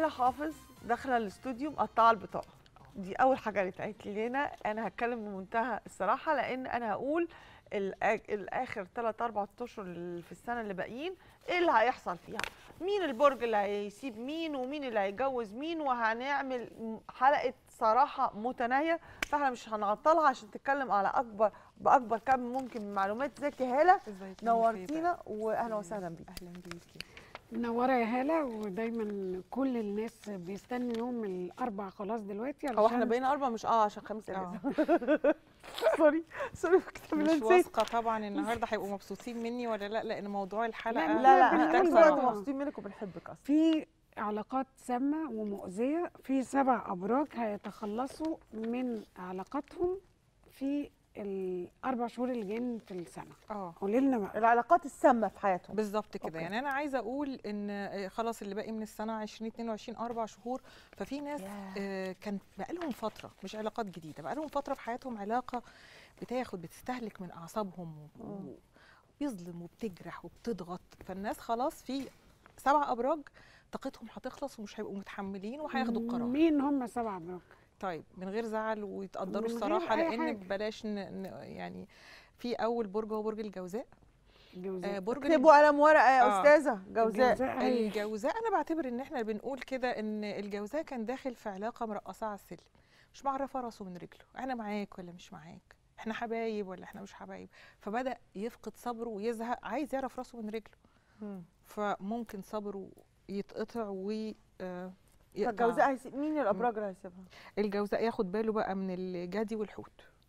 هاله حافظ داخله الاستوديو مقطعه البطاقه دي اول حاجه اللي اتقالت لي هنا انا هتكلم بمنتهى الصراحه لان انا هقول الآ- الاخر 3 4 اشهر اللي في السنه اللي باقيين ايه اللي هيحصل فيها مين البرج اللي هيسيب مين ومين اللي هيجوز مين وهنعمل م- حلقه صراحه متناهيه فاحنا مش هنعطلها عشان تتكلم على اكبر باكبر كم ممكن من معلومات زكي هاله ازيك نورتينا واهلا وسهلا بيك اهلا بيكي منوره يا هاله ودايما كل الناس بيستنوا يوم الاربع خلاص دلوقتي هو احنا علشان بقينا اربع مش اه عشان خميس اه اجازه سوري سوري كتاب مش نسيت واثقه طبعا النهارده هيبقوا مبسوطين مني ولا لا لان موضوع الحلقه لا، لا لا بنقول احنا طول بقى. الوقت مبسوطين منك وبنحبك اصلا في علاقات سامه ومؤذيه في سبع ابراج هيتخلصوا من علاقاتهم في الاربع شهور اللي جايين في السنه اه قولي لنا بقى العلاقات السامه في حياتهم بالظبط كده أوكي. يعني انا عايزه اقول ان آه، خلاص اللي باقي من السنه 2022 اربع شهور ففي ناس ياه. آه، كان بقالهم فتره مش علاقات جديده بقالهم فتره في حياتهم علاقه بتاخد بتستهلك من اعصابهم و- مم. وبيظلم وبتجرح وبتضغط فالناس خلاص في سبع ابراج طاقتهم هتخلص ومش هيبقوا متحملين وهياخدوا القرار مين هم سبع ابراج طيب من غير زعل ويتقدروا من غير الصراحه أي لان حاجة. بلاش ن... ن... يعني في اول برج هو برج الجوزاء آه الجوزاء برج اكتبوا قلم ورقه يا آه. استاذه جوزاء الجوزاء هي- الجوزاء انا بعتبر ان احنا بنقول كده ان الجوزاء كان داخل في علاقه مرقصه على السلم مش معرفه راسه من رجله انا معاك ولا مش معاك احنا حبايب ولا احنا مش حبايب فبدا يفقد صبره ويزهق عايز يعرف راسه من رجله مم. فممكن صبره يتقطع و آه، يقطع. فالجوزاء هيسيب مين الابراج اللي هيسيبها الجوزاء ياخد باله بقى من الجدي والحوت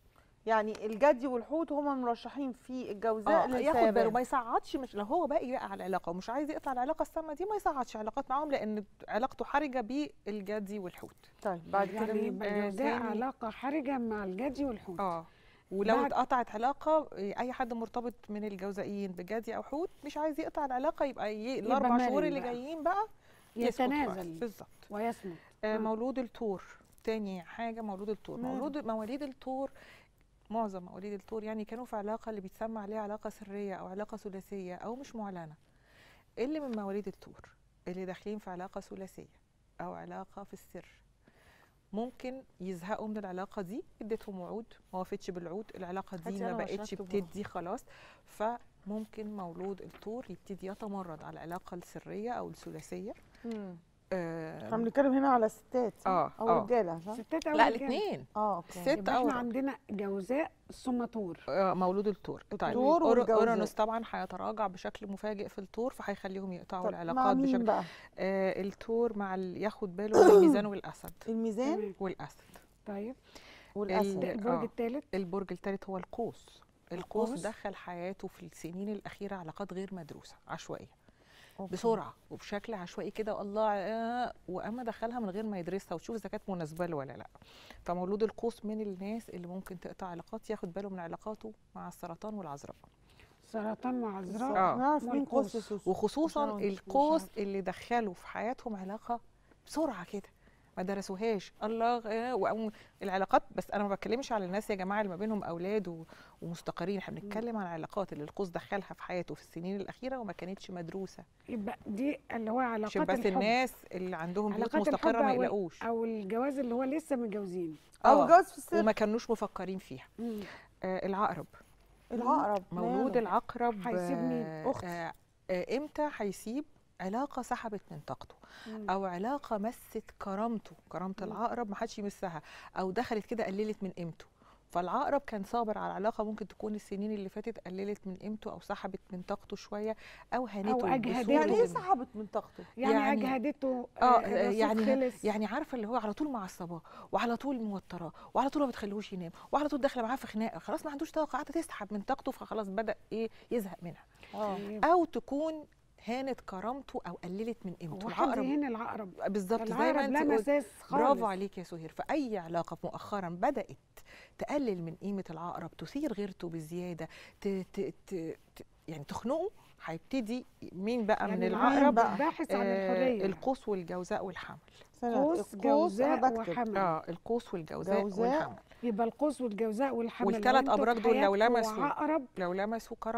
يعني الجدي والحوت هما مرشحين في الجوزاء اه ياخد للسيبان. باله ما يصعدش مش لو هو باقي بقى على العلاقه ومش عايز يقطع العلاقه السامه دي ما يصعدش علاقات معاهم لان علاقته حرجه بالجدي والحوت طيب بعد كده يعني مين يبقى آه، الجوزاء تاني- علاقه حرجه مع الجدي والحوت اه ولو بعد- اتقطعت علاقه إيه، اي حد مرتبط من الجوزائيين بجدي او حوت مش عايز يقطع العلاقه يبقى ي... الاربع مرن شهور اللي بقى. جايين بقى يسكت خالص. يتنازل بالظبط ويصمت آه آه. مولود الثور تاني حاجه مولود الثور ماله؟ مولود مواليد الثور معظم مواليد الثور يعني كانوا في علاقه اللي بيتسمى عليها علاقه سريه او علاقه ثلاثيه او مش معلنه اللي من مواليد الثور اللي داخلين في علاقه ثلاثيه او علاقه في السر ممكن يزهقوا من العلاقه دي اديتهم وعود ما وفتش بالعود العلاقه هاتي دي ما أنا عشان بقتش أكتب ورا. بتدي خلاص فممكن مولود الثور يبتدي يتمرد على العلاقه السريه او الثلاثيه مم. آه احنا بنتكلم هنا على ستات صح؟ آه، او آه. رجاله صح؟ ستات أو لا رجالة. الاثنين اه اوكي الست يبقى او احنا الراجل. عندنا جوزاء ثم طور آه، مولود الثور طيب الثور أور- والجوزاء. اورانوس طبعا هيتراجع بشكل مفاجئ في الثور فهيخليهم يقطعوا طب العلاقات مع مين بشكل بقى آه الثور مع ال... ياخد باله من الميزان والاسد الميزان تمام. والاسد طيب والاسد ال- البرج آه. الثالث البرج الثالث هو القوس القوس القوس. دخل حياته في السنين الاخيره علاقات غير مدروسه عشوائيه أوكي. بسرعه وبشكل عشوائي كده والله آه واما دخلها من غير ما يدرسها وتشوف اذا كانت مناسبه له ولا لا فمولود القوس من الناس اللي ممكن تقطع علاقات ياخد باله من علاقاته مع السرطان والعذراء سرطان مع آه. عذراء احنا عارف مين والقوس. قوس يسوس وخصوصا عشان مش القوس عارفة. اللي دخلوا في حياتهم علاقه بسرعه كده ما درسوهاش الله آه، وأم- العلاقات بس انا ما بتكلمش على الناس يا جماعه اللي ما بينهم اولاد و- ومستقرين احنا بنتكلم عن العلاقات اللي القوس دخلها في حياته في السنين الاخيره وما كانتش مدروسه يبقى دي اللي هو علاقات عشان بس الحب الناس اللي عندهم بيوت علاقات مستقره ما الحب أو ال- يقلقوش او الجواز اللي هو لسه متجوزين او آه، جواز في السر وما كانوش مفكرين فيها مم. آه العقرب العقرب مولود ماله؟ العقرب هيسيب مين؟ آه، أختي. آه آه امتى هيسيب علاقه سحبت من طاقته مم. او علاقه مست كرامته كرامه مم. العقرب ما حدش يمسها او دخلت كده قللت من قيمته فالعقرب كان صابر على علاقه ممكن تكون السنين اللي فاتت قللت من قيمته او سحبت من طاقته شويه او هنته أجهدته. بصوره يعني ايه جدا. سحبت من طاقته يعني, يعني- اجهدته اه الرصيد يعني خلص. يعني عارفه اللي هو على طول معصباه وعلى طول موتراه وعلى طول ما بتخليهوش ينام وعلى طول داخله معاه في خناقه خلاص ما عندوش طاقه قاعده تسحب من طاقته فخلاص بدا ايه يزهق منها اه طيب. او تكون هانت كرامته او قللت من قيمته وحد العقرب هنا العقرب بالظبط زي العقرب ما لا انت قلت مساس خالص برافو عليك يا سهير فاي علاقه مؤخرا بدات تقلل من قيمه العقرب تثير غيرته بزياده ت ت ت ت يعني تخنقه هيبتدي مين بقى من يعني العقرب العقرب باحث عن آه الحريه القوس والجوزاء والحمل ثانية، قوس القوس جوزاء أنا بكتب. وحمل اه القوس والجوزاء جوزاء. والحمل يبقى القوس والجوزاء والحمل لو والتلات انتوا أبراج في دول لو حياتكوا لمسوا. عقرب لو لمسوا كرامته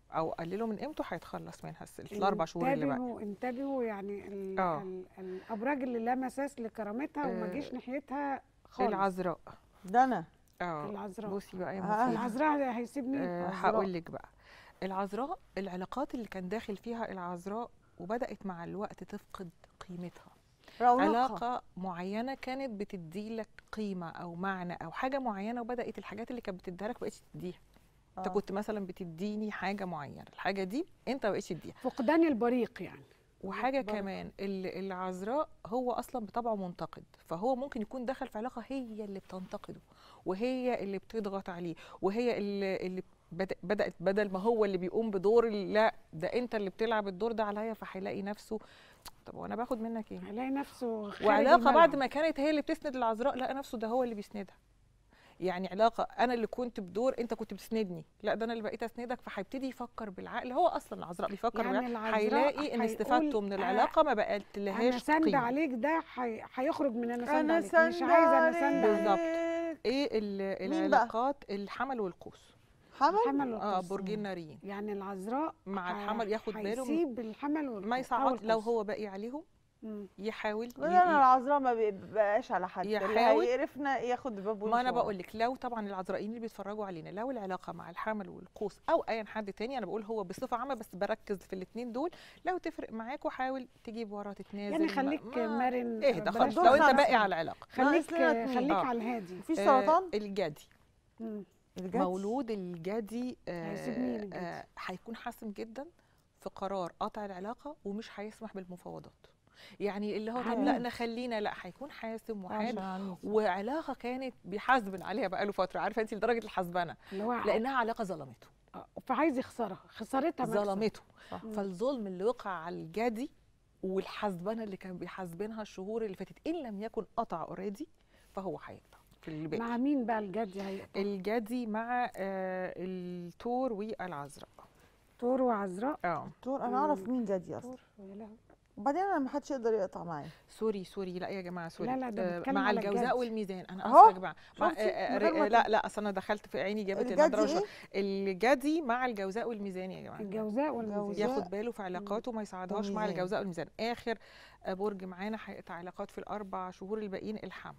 او قللوا من قيمته هيتخلص منها الس- الاربع شهور اللي بقى انتبهوا انتبهوا يعني ال آه. ال الابراج اللي لا مساس لكرامتها وما آه، جيش ناحيتها خالص العذراء ده انا اه العذراء بصي بقى يا آه، مفيدة. العذراء هيسيب مين؟ آه، عذراء. هقول لك بقى العذراء العلاقات اللي كان داخل فيها العذراء وبدات مع الوقت تفقد قيمتها رونقها علاقه معينه كانت بتدي لك قيمه او معنى او حاجه معينه وبدات الحاجات اللي كانت بتديها لك ما بقتش تديها انت آه. كنت مثلا بتديني حاجه معينه الحاجه دي انت ما بقتش تديها فقدان البريق يعني وحاجه برضه. كمان ال- العذراء هو اصلا بطبعه منتقد فهو ممكن يكون دخل في علاقه هي اللي بتنتقده وهي اللي بتضغط عليه وهي اللي, اللي بدأ بدات بدل ما هو اللي بيقوم بدور ال- لا ده انت اللي بتلعب الدور ده عليا فهيلاقي نفسه طب وانا باخد منك ايه هيلاقي نفسه خارج وعلاقه بعد الملعب. ما كانت هي اللي بتسند العذراء لقى نفسه ده هو اللي بيسندها يعني علاقه انا اللي كنت بدور انت كنت بتسندني لا ده انا اللي بقيت اسندك فهيبتدي يفكر بالعقل هو اصلا العذراء بيفكر يعني بالعقل العذراء هيلاقي ان هيقول استفادته من آه، العلاقه ما بقت انا لهاش سند قيمه عليك ده هي- هيخرج من انا سند انا عليك سند مش عايزه انا سند عليك. عليك بالظبط. ايه ال- مين بقى؟ العلاقات الحمل والقوس حمل الحمل اه والقوس. برجين ناريين يعني العذراء مع ه- الحمل ياخد باله من- هيسيب الحمل والقوس ما أو يصعد لو القوس. هو باقي عليهم مم. يحاول ولا ي- انا العذراء ما بيبقاش على حد اللي يحاول. هيقرفنا ياخد باب ما انا بقول لك لو طبعا العذراءين اللي بيتفرجوا علينا لو العلاقه مع الحمل والقوس او اي حد تاني انا بقول هو بصفه عامه بس بركز في الاثنين دول لو تفرق معاك وحاول تجيب ورا تتنازل يعني ما- خليك ما- مرن اهدى بلاش خالص دول لو انت خمسة. باقي على العلاقه خليك ناقص لنا اتنين. خليك آه. على الهادي في سرطان آه الجدي مم. الجدي. مولود الجدي آه، هيسيب مين الجدي؟ آه، هيكون حاسم جدا في قرار قطع العلاقه ومش هيسمح بالمفاوضات يعني اللي هو طب لا عنيف. نخلينا لا هيكون حاسم عشان وحاد عنيف. وعلاقه كانت بيحاسبن عليها بقاله فتره عارفه انت لدرجه الحسبنه اللي هو لانها علاقه ظلمته آه، فعايز يخسرها خسارتها مكسب. ظلمته صح. مم. فالظلم اللي وقع على الجدي والحسبنه اللي كان بيحاسبنها الشهور اللي فاتت ان لم يكن قطع اوريدي فهو هيقطع في الباقي مع مين بقى الجدي هيقطع الجدي مع آه التور والعذراء تور وعذراء اه دكتور انا اعرف مين جدي اصلا يا لهوي. وبعدين انا ما حدش يقدر يقطع معايا سوري سوري لا يا جماعه سوري لا، لا، ده آه، بيتكلم مع على الجوزاء الجد. والميزان انا أهو، اسفه يا جماعه مع شفتي؟ آه، من غير ما آه، لا لا اصل انا دخلت في عيني جابت الجدي النضاره ايه؟ وشو- الجدي مع الجوزاء والميزان يا جماعه الجوزاء والميزان الجوزاء. ياخد باله في علاقاته ما يصعدهاش مع والميزان. الجوزاء والميزان اخر آه، برج معانا هيقطع علاقات في الاربع شهور الباقيين الحمل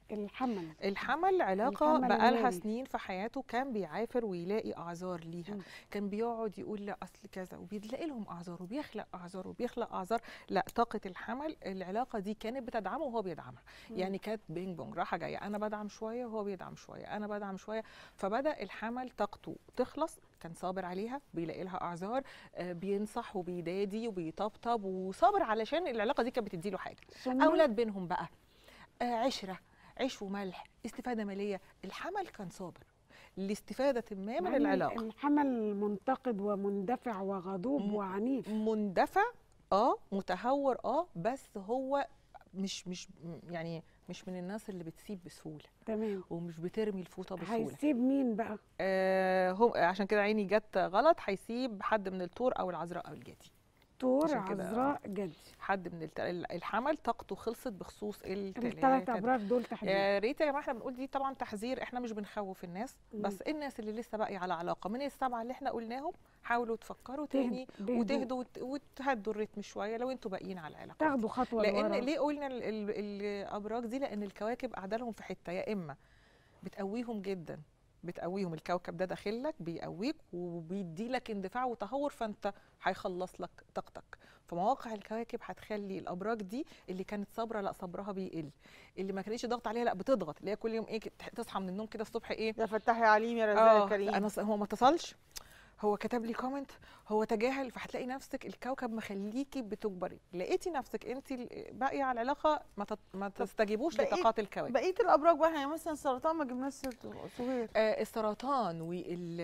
الحمل الحمل علاقة الحمل بقالها المالي. سنين في حياته كان بيعافر ويلاقي أعذار ليها مم. كان بيقعد يقول لا أصل كذا وبيلاقي لهم أعذار وبيخلق أعذار وبيخلق أعذار لا طاقة الحمل العلاقة دي كانت بتدعمه وهو بيدعمها مم. يعني كانت بينج بونج راحة جاية أنا بدعم شوية وهو بيدعم شوية أنا بدعم شوية فبدأ الحمل طاقته تخلص كان صابر عليها بيلاقي لها أعذار آه، بينصح وبيدادي وبيطبطب وصابر علشان العلاقة دي كانت بتديله حاجة ثم اولاد بينهم بقى آه عشره عيش وملح استفاده ماليه الحمل كان صابر لاستفاده ما مع من إن العلاقه الحمل منتقد ومندفع وغضوب م- وعنيف مندفع اه متهور اه بس هو مش مش م- يعني مش من الناس اللي بتسيب بسهوله تمام ومش بترمي الفوطه بسهوله هيسيب مين بقى آه هم عشان كده عيني جت غلط هيسيب حد من التور او العذراء او الجدي تور عشان كده، آه. عذراء جدي حد من الت... الحمل طاقته خلصت بخصوص الثلاث الثلاثه ابراج دول تحديدا يا ريت يا جماعه احنا بنقول دي طبعا تحذير احنا مش بنخوف الناس مم. بس الناس اللي لسه باقيه على علاقه من السبعه اللي احنا قلناهم حاولوا تفكروا تهد- تاني بهدوء. وتهدوا وت- وتهدوا الريتم شويه لو انتوا باقيين على العلاقه تاخدوا خطوه لان لورا. ليه قلنا ال- ال- الابراج دي لان الكواكب قاعده لهم في حته يا اما بتقويهم جدا بتقويهم الكوكب ده داخل لك بيقويك وبيدي لك اندفاع وتهور فانت هيخلص لك طاقتك فمواقع الكواكب هتخلي الابراج دي اللي كانت صابره لا صبرها بيقل اللي ما كانتش ضغط عليها لا بتضغط اللي هي كل يوم ايه ك- تصحى من النوم كده الصبح ايه يا فتاح يا عليم يا رزاق اه يا كريم انا ص- هو ما اتصلش هو كتب لي كومنت هو تجاهل فهتلاقي نفسك الكوكب مخليكي بتجبري لقيتي نفسك انت ال- باقيه على العلاقه ما تت- ما تستجيبوش بقيت- لطاقات الكواكب بقيه الابراج بقى يعني مثلا السرطان ما جبناش سيرته صغير آه السرطان وال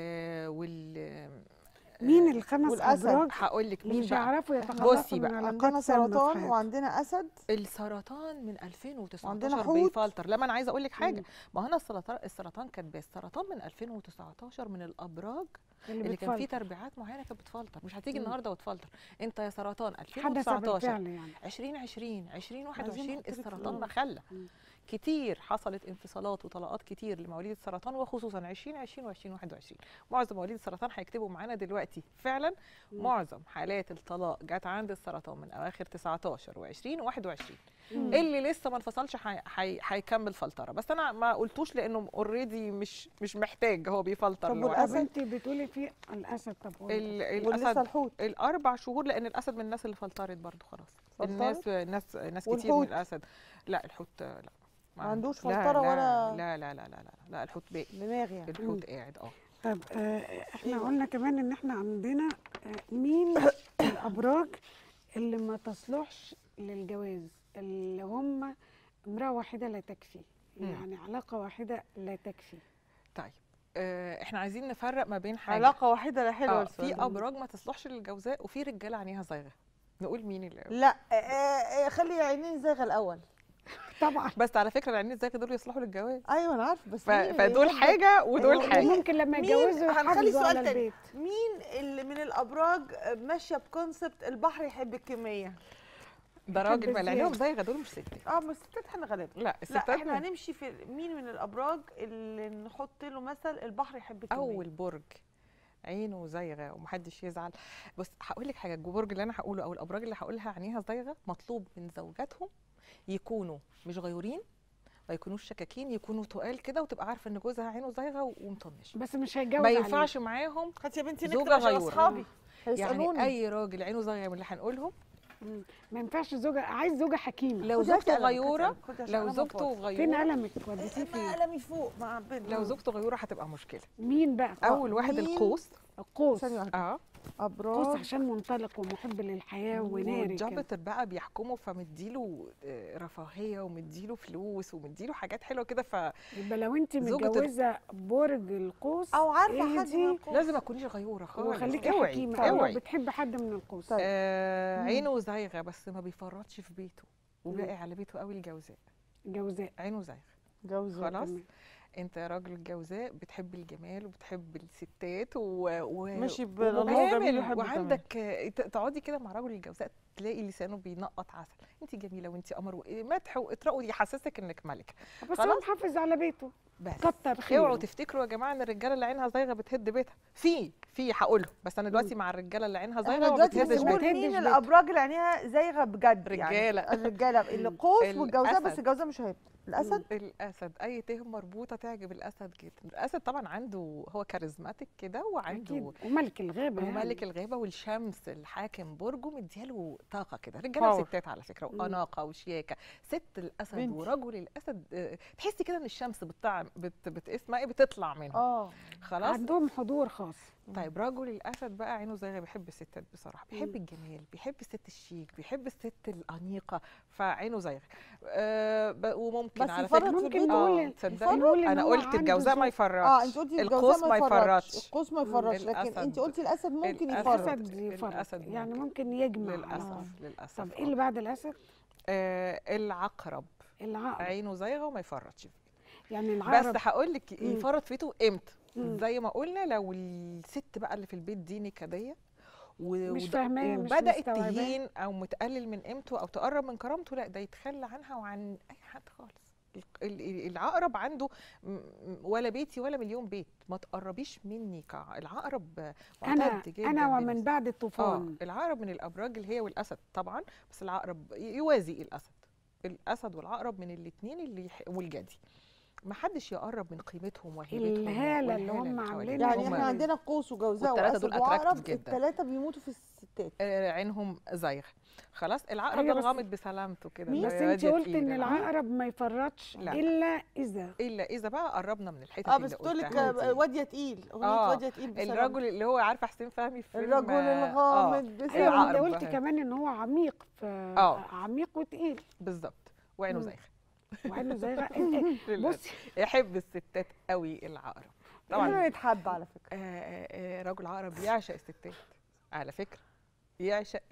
وال مين الخمس والأسد. ابراج هقول لك اللي مين مش بقى هيعرفوا يتخلصوا بصي من بقى، علاقات عندنا سامة في سرطان حياتهم. وعندنا اسد السرطان من 2019 وعندنا حوت. بيفلتر لما انا عايزه اقول لك حاجه مم. ما هنا السرطان السرطان كانت بس السرطان من 2019 من الابراج اللي كان فيه بتفلتر. تربيعات معينه كانت بتفلتر مش هتيجي مم. النهارده وتفلتر انت يا سرطان حدث 2019 بالفعل يعني 2020 2021 نحط لك السرطان آه. ما خلى مم. كتير حصلت انفصالات وطلاقات كتير لمواليد السرطان وخصوصا 2020 و2021 معظم مواليد السرطان هيكتبوا معانا دلوقتي دلوقتي فعلا مم. معظم حالات الطلاق جت عند السرطان من اواخر 19 و20 و21 مم. اللي لسه ما انفصلش هي- هي- هيكمل فلتره بس انا ما قلتوش لانه اوريدي مش مش محتاج هو بيفلتر طب لوحده. طب انت بتقولي في الاسد طب قولي. ال- ولسه الاسد الحوت الاربع شهور لان الاسد من الناس اللي فلترت برضو خلاص فلترت؟ الناس ناس ناس كتير من والحوت؟ الاسد لا الحوت لا ما عندوش لا- فلترة لا ولا- لا لا لا لا لا, لا الحوت باقي دماغ يعني الحوت قاعد اه طب آه، احنا أيوة. قلنا كمان ان احنا عندنا آه، مين الابراج اللي ما تصلحش للجواز اللي هم امراه واحده لا تكفي مم. يعني علاقه واحده لا تكفي طيب آه احنا عايزين نفرق ما بين حاجه علاقة واحدة لا حلوة آه السؤال في ده. ابراج ما تصلحش للجوزاء وفي رجاله عينيها زايغه نقول مين اللي لا آه، آه، خلي عينين زاغة الأول طبعا بس على فكره العينين الزايغه دول يصلحوا للجواز أيوة أنا عارفة بس ف... مين فدول يحب- حاجه ودول أيوة، حاجه ممكن لما مين- يتجوزوا هنخلي يحافظوا سؤال على تاني. البيت مين اللي من الأبراج ماشية بكونسبت البحر يحب الكمية ده يحب راجل ما اللي عينيهم الزيادة. زايغه دول مش ستات اه بس الستات احنا غالبا لا لا الستات احنا هنمشي في مين من الابراج اللي نحط له مثل البحر يحب الكمية اول برج عينه زايغه ومحدش يزعل بص هقول لك حاجه البرج اللي انا هقوله او الابراج اللي هقولها عينيها زايغه مطلوب من زوجاتهم يكونوا مش غيورين ما يكونوش شكاكين يكونوا تقال كده وتبقى عارفه ان جوزها عينه زايغه ومطنشه بس مش هيتجوز ما عليه. ينفعش معاهم خدتي يا بنتي زوجة نكتب عشان غيورة. اصحابي يعني هيسالوني اي راجل عينه زايغه من اللي هنقولهم مم. ما ينفعش زوجة عايز زوجة حكيمة لو خدي هاتي زوجته قلم، هاتي غيوره قلم، خدي عشان لو أنا زوجته بفاضل. فين غيوره قلمك وديتيه فين ما قلمي فوق مع بنت لو زوجته غيوره هتبقى مشكله مين بقى اول واحد مين؟ القوس القوس ثانية واحدة اه قوس ابراج عشان منطلق ومحب للحياة وناري كده والجبتر بقى بيحكمه فمديله آه، رفاهيه ومديله فلوس ومديله حاجات حلوه كده فلازم يبقى لو انت زوجة ال- متجوزة برج القوس او عارفه حد من اهدي القوس. ما تكونيش غيوره خالص وخليكي اوعي حكيمة أو لو اوعي بتحب حد من القوس طيب. آه مم. عينه زايغه بس ما بيفرطش في بيته وباقي على بيته قوي الجوزاء جوزاء عينه زايغه جوزة خلاص تمام. انت راجل الجوزاء بتحب الجمال وبتحب الستات و... و... ماشي بالله جميل وجامل ويحب الجمال. وعندك آه، ت- تقعدي كده مع رجل الجوزاء تلاقي لسانه بينقط عسل انت جميله وانت قمر مدح واطراء يحسسك انك ملك بس خلاص. هو محافظ على بيته بس كتر خيره اوعوا تفتكروا يا جماعه ان الرجاله اللي عينها زايغه بتهد بيتها في في هقولهم بس انا دلوقتي مع الرجاله اللي عينها احنا زايغه وما دلوقتي بتهدش بنقول بيتها بتهدش مين بيتها. الابراج اللي عينيها زايغه بجد يعني رجالة. الرجاله القوس والجوزاء بس الأسد. الجوزاء مش هيبقى الاسد الاسد اي تهم مربوطه تعجب الاسد جدا الاسد طبعا عنده هو كاريزماتيك كده وعنده اكيد وملك الغابة يعني. وملك الغابه والشمس الحاكم برجه مدياله طاقه كده رجاله باور. وستات على فكره مم. واناقه وشياكه ست الاسد بنتي. ورجل الاسد آه، تحسي كده ان الشمس بتطلع بت بت اسمها ايه بتطلع منه اه خلاص عندهم حضور خاص طيب رجل الاسد بقى عينه زايغه بيحب الستات بصراحه بيحب مم. الجمال بيحب الست الشيك بيحب الست الانيقه فعينه زايغه أه ب- وممكن بس على يفرط فكره في ممكن البيت نقول اه تصدقي نقول إن انا هو قلت عنده الجوزاء ما ذوق. يفرطش اه انت قلتي القوس الجوزاء ما يفرطش القوس ما يفرطش لكن الأسد. انت قلتي الاسد ممكن الأسد. يفرط الاسد يفرط الأسد يعني ممكن. ممكن يجمع للاسف للاسف طب آه. ايه اللي بعد الاسد آه العقرب العقرب عينه زايغه وما يفرطش يعني بس العقرب هقول لك مم. يفرط فيته امتى مم. زي ما قلنا لو الست بقى اللي في البيت دي نكديه و- مش وده- فاهماه، مش وبدات مستوعباه. تهين او متقلل من قيمته او تقرب من كرامته لا ده يتخلى عنها وعن اي حد خالص ال- ال- العقرب عنده م- م- ولا بيتي ولا مليون بيت ما تقربيش مني كع- العقرب انا معتد جدا انا ومن بالنسبة- بعد اه الطوفان العقرب من الابراج اللي هي والاسد طبعا بس العقرب ي- يوازي الاسد الاسد والعقرب من الاثنين اللي يح... والجدي ما حدش يقرب من قيمتهم وهيبتهم الهالة اللي والهالة هم حواليهم. عاملينها يعني هم احنا عندنا قوس وجوزاء والتلاتة واسد دول وعقرب attractive جدا. الثلاثه بيموتوا في الستات آه، عينهم زايغه خلاص العقرب أيوة ده بس- الغامض بسلامته كده بس اللي هو انت وادي قلت تقيل ان ده. العقرب ما يفرطش لا. الا اذا الا اذا بقى قربنا من الحتت اه اللي بس بتقول لك قلتها دي. واديه تقيل اغنيه آه، واديه تقيل بسلام. الرجل اللي هو عارفه حسين فهمي في فيلم الرجل آه، الغامض آه، بسلام ايوه انت العقرب قلت بقى. كمان ان هو عميق ف آه. عميق وتقيل بالظبط وعينه مم. زايغه وعينه زي للأسف. بصي يحب الستات قوي العقرب طبعا طبعا يتحب على فكره آه، آه، آه، رجل عقرب يعشق الستات على فكره يعشق الستات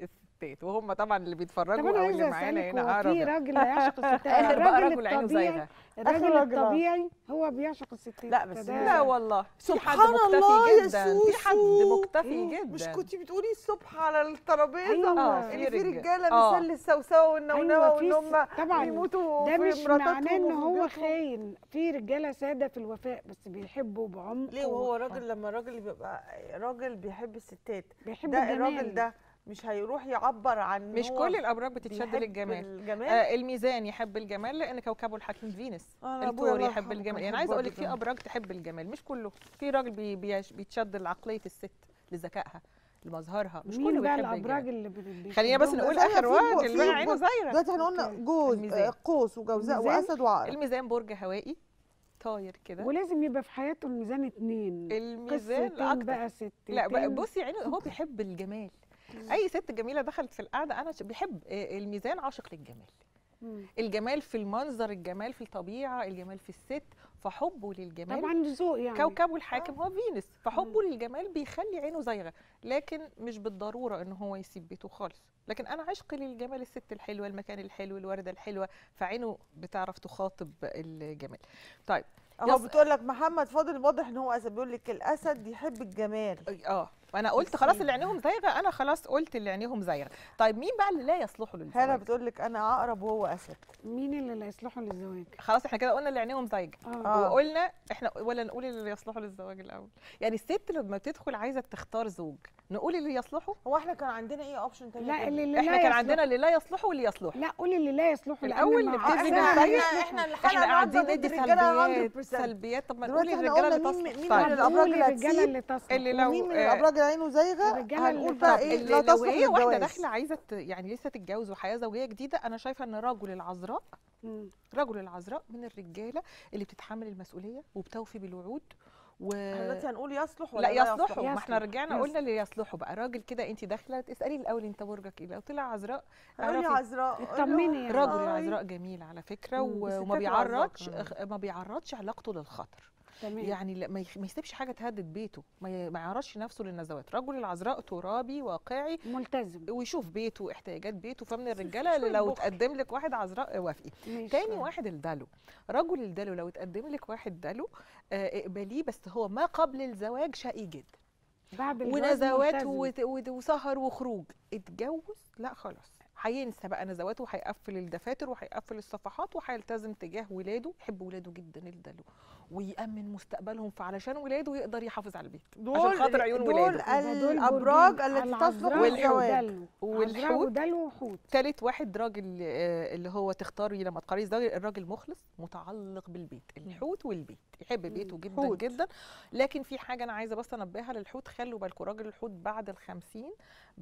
الستات وهم طبعا اللي طب بيتفرجوا انا او اللي عايزه معانا اسالك هنا هو اقرب في راجل لا يعشق الستات اخر بقى الراجل رجل عينه الطبيعي زيها آخر الراجل راجل، آه. الطبيعي هو بيعشق الستات لا، بس فده- لا والله في حد سبحان الله يا مكتفي جدا في حد سوسو. مكتفي مش جدا كنتي بتقولي الصبح على الترابيزه أيوة. آه، اللي في رجال. رجاله آه. مثل السوسوه والنونوه أيوة، في وان هم س- طبعا بيموتوا ده في مش مراتاتهم معناه ان وفي هو بيوتهم. خاين في رجاله ساده في الوفاء بس بيحبوا بعمق ليه وهو و- راجل لما راجل بيبقى راجل بيحب الستات بيحب ده الجمال الراجل ده مش هيروح يعبر عن إن مش هو كل الابراج بتتشد بيحب للجمال الجمال آه الميزان يحب الجمال لان كوكبه الحاكم فينوس أنا أبويا الثور الله يحب يرحمه الجمال كان يعني يحب عايزه اقول برضه لك في الجمال. ابراج تحب الجمال مش كله في راجل بي بيش- بيتشد لعقليه الست لذكائها لمظهرها مش كله مين بقى بيحب الابراج الجمال اللي بي- بي- خلينا بس بيحبهم؟ نقول بس أنا اخر في- واحد في- اللي بقى عينه زايره دلوقتي احنا قلنا أوكي. جوز الميزان. آه، قوس وجوزاء الميزان. واسد وعقرب الميزان برج هوائي طاير كده ولازم يبقى في حياته الميزان اتنين الميزان قصتين اكتر بقى ستين لا بقى بصي عينه هو بيحب الجمال اي ست جميله دخلت في القعده انا ش- بيحب آه، الميزان عاشق للجمال مم. الجمال في المنظر الجمال في الطبيعه الجمال في الست فحبه للجمال طبعا ذوق يعني كوكبه الحاكم هو فينوس فحبه للجمال بيخلي عينه زايغه لكن مش بالضروره ان هو يسيب بيته خالص لكن انا عشقي للجمال الست الحلوه المكان الحلو الورده الحلوه فعينه بتعرف تخاطب الجمال طيب اهو يص- بتقول لك محمد فاضل واضح ان هو اسد بيقول لك الاسد يحب الجمال اه انا قلت خلاص اللي عينيهم زايغه انا خلاص قلت اللي عينيهم زايغه طيب مين بقى اللي لا يصلحوا هلا للزواج بتقول لك انا عقرب وهو اسد مين اللي لا يصلحوا للزواج خلاص احنا كده قلنا اللي عينيهم زايغه اه آه. وقلنا احنا ولا نقول اللي يصلحوا للزواج الاول يعني الست لما تدخل عايزه تختار زوج نقول اللي يصلحوا هو احنا كان عندنا ايه اوبشن تاني لا غير اللي, ده؟ اللي احنا لا كان يصلح- عندنا اللي لا يصلحوا واللي يصلحوا لا قولي اللي لا يصلحوا لأن الأول مع نبتدي أسد احنا بالزايغ. احنا احنا الحلقه احنا قاعدين النهارده ندي ضد الرجاله سلبيات 100% سلبيات طب ما دلوقتي نقول احنا الرجاله قلنا اللي مين- تصلح مين طيب. من الأبراج قولي اللي الرجاله هتسيب؟ اللي تصلح اللي لو- ومين من آه، الابراج اللي عينه زايغه الرجالة اللي هنقول بقى طب ايه اللي لا لو تصلح هي واحده للجواز داخله عايزه ت- يعني لسه تتجوز وحياه زوجيه جديده انا شايفه ان رجل العذراء مم. رجل العذراء من الرجاله اللي بتتحمل المسؤوليه وبتوفي بالوعود و احنا دلوقتي هنقول يصلح ولا لا يصلحوا ما احنا يصلح. رجعنا يصلح. قلنا اللي يصلحوا بقى راجل كده انت داخله تسالي الاول انت برجك ايه لو طلع عذراء قولي اعرفي عذراء قولي اطمني يعني. رجل آه، العذراء جميل على فكره مم. و- الستات وما العذراء بيعرضش كمان. ما بيعرضش علاقته للخطر تمام يعني لا- ما يخ- ما يسيبش حاجه تهدد بيته ما ي- ما يعرضش نفسه للنزوات رجل العذراء ترابي واقعي ملتزم ويشوف بيته احتياجات بيته فمن الرجاله اللي شوية لو بخل. تقدم لك واحد عذراء وافقي ماشي. تاني واحد الدلو رجل الدلو لو اتقدم لك واحد دلو آه، اقبليه بس هو ما قبل الزواج شقي جدا بعد الجواز ونزوات ملتزم. وت- وت- وسهر وخروج اتجوز لا خلاص هينسى بقى نزواته وهيقفل الدفاتر وهيقفل الصفحات وهيلتزم تجاه ولاده يحب ولاده جدا الدلو ويأمن مستقبلهم فعلشان ولاده يقدر يحافظ على البيت عشان دول خاطر عيون دول ولاده يبقى دول الابراج برجين. التي تصلح العذراء للزواج ودلو. والحوت. عذراء ودلو وحوت تالت واحد راجل آه، اللي هو تختاري لما تقاري الزوج الراجل مخلص متعلق بالبيت الحوت والبيت يحب بيته جدا حوت. جدا لكن في حاجه انا عايزه بس انبهها للحوت خلوا بالكم راجل الحوت بعد الخمسين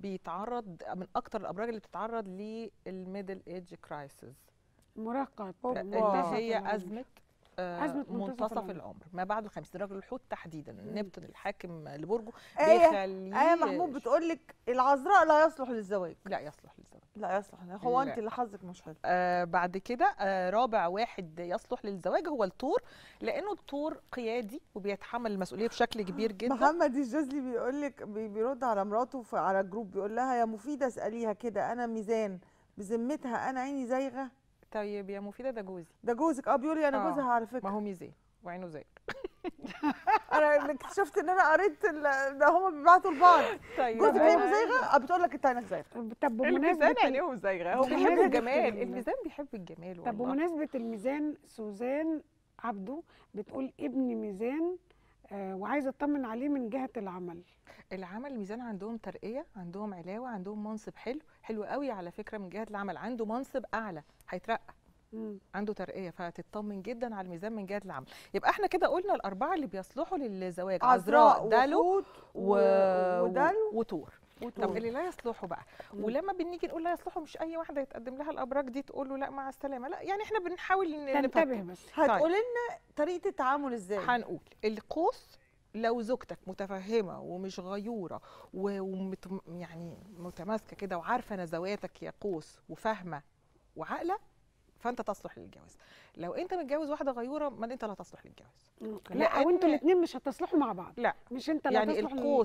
بيتعرض من اكتر الابراج اللي بتتعرض للميدل ايج كرايسيس مراهقة أوبا. اللي منتصف هي العمر. ازمه آه، أزمة منتصف منتصف العمر. العمر ما بعد الخمسين راجل الحوت تحديدا نبتون الحاكم لبرجه آية بيخليه آية محمود بتقول لك العذراء لا يصلح للزواج لا يصلح للزواج لا يصلح هو لا. انت اللي حظك مش حلو آه بعد كده آه رابع واحد يصلح للزواج هو الطور لانه الطور قيادي وبيتحمل المسؤوليه بشكل كبير جدا محمد الجزلي بيقول لك بي- بيرد على مراته في على جروب بيقول لها يا مفيده اساليها كده انا ميزان بذمتها انا عيني زايغه طيب يا مفيده ده جوزي ده جوزك اه بيقول لي انا آه. جوزها على ما فكره هو ميزان وعينه زي انا اكتشفت ان انا قريت ال- ده هما بيبعتوا لبعض طيب جوزك هو- عينه زايغه اه بتقول لك انت عينك زايغه طب الميزان بمناسبة ال- عينيهم زايغه هو بمناسبة بيحب الجمال ال- الميزان بيحب الجمال طب والله بمناسبة الميزان سوزان عبده بتقول ابني ميزان آه وعايزة اطمن عليه من جهة العمل العمل الميزان عندهم ترقيه عندهم علاوه عندهم منصب حلو حلو قوي على فكره من جهه العمل عنده منصب اعلى هيترقى مم. عنده ترقيه فتطمن جدا على الميزان من جهه العمل يبقى احنا كده قلنا الاربعه اللي بيصلحوا للزواج عذراء دلو وحوت و... ودلو وطور وطور. طب اللي لا يصلحوا بقى مم. ولما بنيجي نقول لا يصلحوا مش اي واحده يتقدم لها الابراج دي تقول له لا مع السلامه لا يعني احنا بنحاول ن- تنتبه نفتح. بس هتقولي لنا طريقه التعامل ازاي هنقول القوس لو زوجتك متفهمه ومش غيوره و- ومت يعني متماسكه كده وعارفه نزواتك يا قوس وفاهمه وعاقله فانت تصلح للجواز لو انت متجوز واحده غيوره ما انت لا تصلح للجواز لا او انتوا لأن- الاثنين مش هتصلحوا مع بعض لا مش انت اللي يعني هتصلح لل- القوس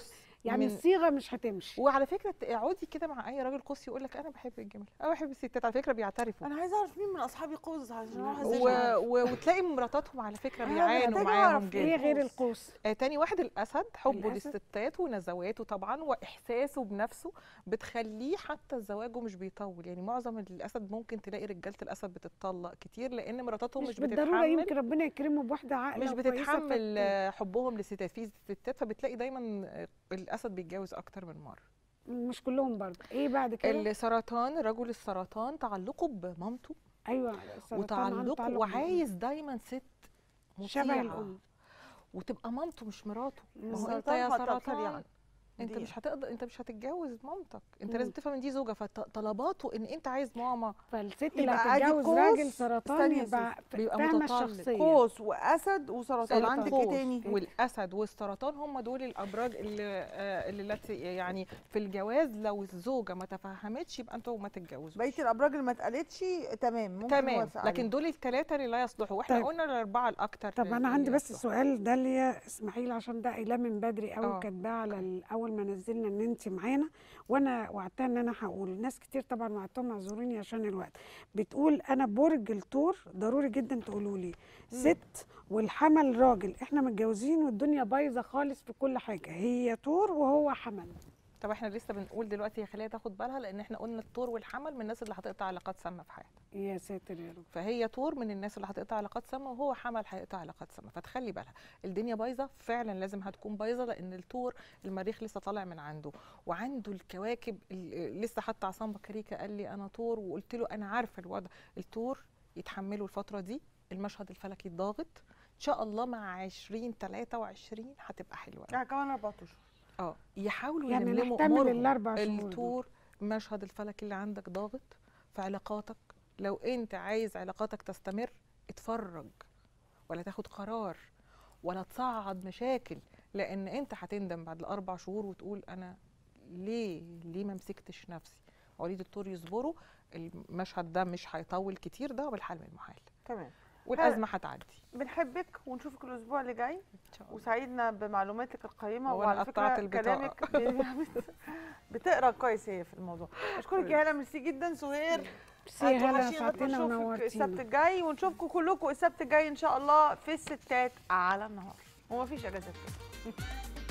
يعني من- الصيغه مش هتمشي وعلى فكره اقعدي كده مع اي راجل قوس يقول لك انا بحب الجمال انا بحب الستات على فكره بيعترفوا انا عايزه اعرف مين من اصحابي قوس عشان اروح و- و... ازاي و... وتلاقي مراتاتهم على فكره أنا بيعانوا محتاجة معاهم أعرف جدا ايه غير القوس. القوس آه تاني واحد الاسد حبه الأسد. للستات ونزواته طبعا واحساسه بنفسه بتخليه حتى زواجه مش بيطول يعني معظم الاسد ممكن تلاقي رجاله الاسد بتتطلق كتير لان مراتاتهم مش, مش, بالضروره بتتحمل يمكن ربنا يكرمه بواحده عاقله مش وكويسة بتتحمل فت- آه، حبهم للستات في ستات فبتلاقي دايما آه، الاسد بيتجوز اكتر من مره مش كلهم برضه ايه بعد كده السرطان رجل السرطان تعلقه بمامته ايوه السرطان عنده وتعلقه تعلق وعايز دايما ست شبه مطيعة الام وتبقى مامته مش مراته ما هو انت السرطان يا خطر سرطان يعني. انت دي. مش هتقدر انت مش هتتجوز مامتك انت مم. لازم تفهم ان دي زوجه فطلباته ان انت عايز ماما فالست اللي يبقى أدي هتتجوز قوس. راجل سرطان استني يا يبقى بيبقى فاهمه متطلب. الشخصيه قوس واسد وسرطان سرطان. عندك ايه القوس تاني والاسد والسرطان هم دول الابراج اللي آه، اللي التي يعني في الجواز لو الزوجه ما تفهمتش يبقى انتوا ما تتجوزوش بقيه الابراج اللي ما اتقالتش تمام ممكن تمام نوافق لكن عليها. دول الثلاثه اللي لا يصلحوا واحنا طيب. قلنا الاربعه الاكثر طب انا عندي بس سؤال ده اللي اسمحي لي عشان ده قايلاه من بدري قوي آه. كاتباه على ال- اول ما نزلنا ان انت معانا وانا وعدتها ان انا هقول ناس كتير طبعا وعدتهم اعذروني عشان الوقت بتقول انا برج الثور ضروري جدا تقولوا لي ست والحمل راجل احنا متجوزين والدنيا بايظه خالص في كل حاجه هي ثور وهو حمل طب احنا لسه بنقول دلوقتي هي خليها تاخد بالها لان احنا قلنا الطور والحمل من الناس اللي هتقطع علاقات سامه في حياتها يا ساتر يا رب فهي طور من الناس اللي هتقطع علاقات سامه وهو حمل هيقطع علاقات سامه فتخلي بالها الدنيا بايظه فعلا لازم هتكون بايظه لان الطور المريخ لسه طالع من عنده وعنده الكواكب ال- لسه حتى عصام بكريكا قال لي انا طور وقلت له انا عارفه الوضع الطور يتحملوا الفتره دي المشهد الفلكي الضاغط ان شاء الله مع 20 23 هتبقى حلوه يعني كمان اربع اشهر اه يحاولوا يعني يلملموا نحتمل امورهم الاربع شهور دول. الطور المشهد الفلكي اللي عندك ضاغط في علاقاتك لو انت عايز علاقاتك تستمر اتفرج ولا تاخد قرار ولا تصعد مشاكل لان انت هتندم بعد الاربع شهور وتقول انا ليه ليه ما مسكتش نفسي مواليد الطور يصبروا المشهد ده مش هيطول كتير ده بالحل من المحال تمام والازمه هتعدي بنحبك ونشوفك الاسبوع اللي جاي ان شاء الله وسعيدنا بمعلوماتك القيمه هو أنا وعلى قطعت فكره البطاقة. كلامك بت- بتقرا كويس هي في الموضوع اشكرك يا هلا ميرسي جدا سهير ميرسي يا هلا هتوحشينا ساعتين ونشوفك السبت ونورتينا الجاي ونشوفكم كلكم السبت الجاي ان شاء الله في الستات على النهار ومفيش اجازات كده